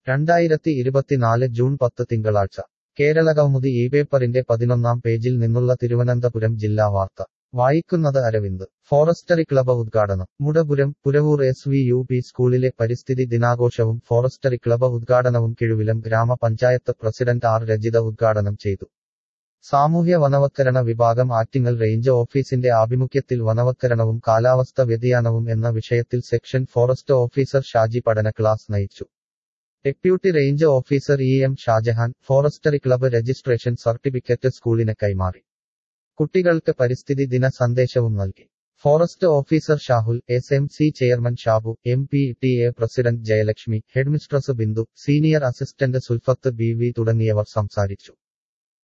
രണ്ടായിരത്തി ഇരുപത്തിനാല് ജൂൺ പത്ത് തിങ്കളാഴ്ച കേരളകൗമുദി ഈ പേപ്പറിന്റെ പതിനൊന്നാം പേജിൽ നിന്നുള്ള തിരുവനന്തപുരം ജില്ലാ വാർത്ത വായിക്കുന്നത് അരവിന്ദ് ഫോറസ്റ്ററി ക്ലബ് ഉദ്ഘാടനം Mudapuram Puravoor S V U P സ്കൂളിലെ പരിസ്ഥിതി ദിനാഘോഷവും ഫോറസ്റ്ററി ക്ലബ് ഉദ്ഘാടനവും കിഴുവിലം ഗ്രാമപഞ്ചായത്ത് പ്രസിഡന്റ് ആർ രജിത ഉദ്ഘാടനം ചെയ്തു സാമൂഹ്യ വനവത്കരണ വിഭാഗം ആറ്റിങ്ങൽ റേഞ്ച് ഓഫീസിന്റെ ആഭിമുഖ്യത്തിൽ വനവത്കരണവും കാലാവസ്ഥ വ്യതിയാനവും എന്ന വിഷയത്തിൽ സെക്ഷൻ ഫോറസ്റ്റ് ഓഫീസർ ഷാജി പഠന ക്ലാസ് നയിച്ചു deputy range officer E M Shajahan forestry club registration certificate സ്കൂളിന് കൈമാറി കുട്ടികൾക്ക് പരിസ്ഥിതി ദിന സന്ദേശവും നൽകി forest officer Shahul S M C chairman Shabu M P T A president Jayalakshmi headmistress Bindu senior assistant Sulfath B V തുടങ്ങിയവർ സംസാരിച്ചു